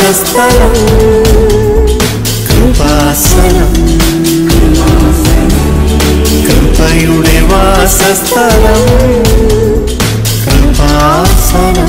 വാസസ്ഥലം കൃപാസനം കൃപയുടെ വാസസ്ഥലം കൃപാസനം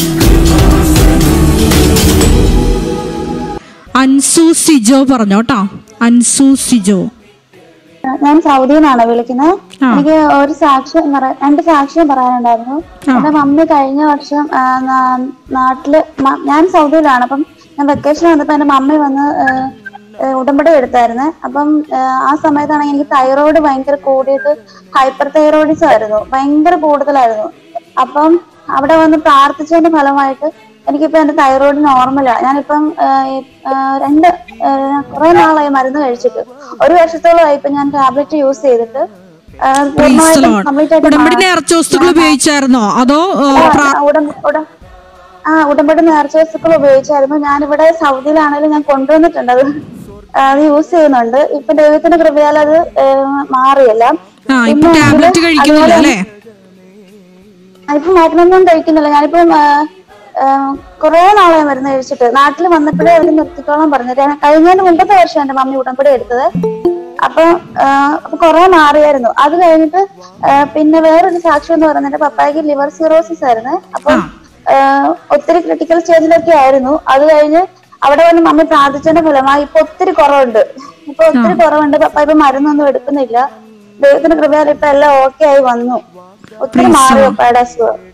അൻസു സിജോ പറഞ്ഞോട്ടോ അൻസു സിജോ ഞാൻ സൗദിയിൽ നിന്നാണ് വിളിക്കുന്നത് ആ. എനിക്ക് ഒരു സാക്ഷ്യം പറ- രണ്ട് സാക്ഷ്യം പറയാനുണ്ടായിരുന്നു ആ. എന്റെ മമ്മി കഴിഞ്ഞ വർഷം ആ, നാ- നാട്ടില് മ- ഞാൻ സൗദിയിലാണ് അപ്പം ഞാൻ വെക്കേഷൻ വന്നപ്പോ എന്റെ മമ്മി വന്ന് ആ, ആ, ഉടമ്പടി എടുത്തായിരുന്നു അപ്പം ആ, ആ സമയത്താണെങ്കിൽ എനിക്ക് തൈറോയ്ഡ് ഭയങ്കര കൂടിയിട്ട് ഹൈപ്പർ തൈറോയിഡിസം ആയിരുന്നു ഭയങ്കര കൂടുതലായിരുന്നു അപ്പം അവിടെ വന്ന് പ്രാർത്ഥിച്ചതിന്റെ ഫലമായിട്ട് എനിക്കിപ്പോ എന്റെ തൈറോയ്ഡ് നോർമലാണ് ഞാനിപ്പം ആ, ഈ, ആ, രണ്ട് കുറെ നാളായി മരുന്ന് കഴിച്ചിട്ട് ഒരു വർഷത്തോളമായി ഇപ്പൊ ഞാൻ ടാബ്ലറ്റ് യൂസ് ചെയ്തിട്ട് ആ, പൂർണ്ണമായിട്ടും complete ആയിട്ട് ഉടമ്പടി മാ- നേർച്ച വസ്തുക്കൾ ഉപയോഗിച്ചായിരുന്നോ അതോ ഏ, പ്രാ- ആ, ഉടമ്പ- ഉട- ആ ഉടമ്പടി നേർച്ച വസ്തുക്കൾ ഉപയോഗിച്ചായിരുന്നു ഞാനിവിടെ സൗദിയിലാണെങ്കിലും ഞാൻ കൊണ്ടുവന്നിട്ടുണ്ട് അത് ആ, അത് യൂസ് ചെയ്യുന്നുണ്ട് ഇപ്പൊ ദൈവത്തിന്റെ കൃപയാൽ അത് ഏ, മാറിയല്ല ആ ഇപ്പൊ പിന്നെ ടാബ്ലറ്റ് അതില് കഴിക്കുന്നില്ല അതുപോലെ അല്ലേ ഇപ്പൊ മരുന്നൊന്നും കഴിക്കുന്നില്ല ഞാനിപ്പം ആ, ആ, കുറേ നാളായി മരുന്ന് കഴിച്ചിട്ട് നാട്ടിൽ വന്നപ്പോഴേ അവർ നിർത്തിക്കോളാൻ പറഞ്ഞു ഞാൻ- കഴിഞ്ഞതിന് മുമ്പത്തെ വർഷം എന്റെ മമ്മി ഉടമ്പടി എടുത്തത് അപ്പൊ ആ, അപ്പൊ കുറെ മാറിയായിരുന്നു അത് കഴിഞ്ഞിട്ട് ആ, പിന്നെ വേറൊരു സാക്ഷ്യം എന്ന് പറയുന്നത് എന്റെ പപ്പായ്ക്ക് ലിവർ സിറോസിസ് ആയിരുന്നു അപ്പൊ ആ, ഒത്തിരി ക്രിട്ടിക്കൽ സ്റ്റേജിലൊക്കെ ആയിരുന്നു അത് കഴിഞ്ഞ് അവിടെ വന്ന് മമ്മി പ്രാർത്ഥിച്ചതിന്റെ ഫലമായി ഇപ്പൊ ഒത്തിരി കുറവുണ്ട് ഇപ്പൊ ഒത്തിരി കുറവുണ്ട് പപ്പ ഇപ്പൊ മരുന്നൊന്നും എടുക്കുന്നില്ല ദൈവത്തിന്റെ കൃപയാൽ ഇപ്പൊ എല്ലാം ഓക്കെ ആയി വന്നു ഒത്തിരി മാറി പപ്പയുടെ അസുഖം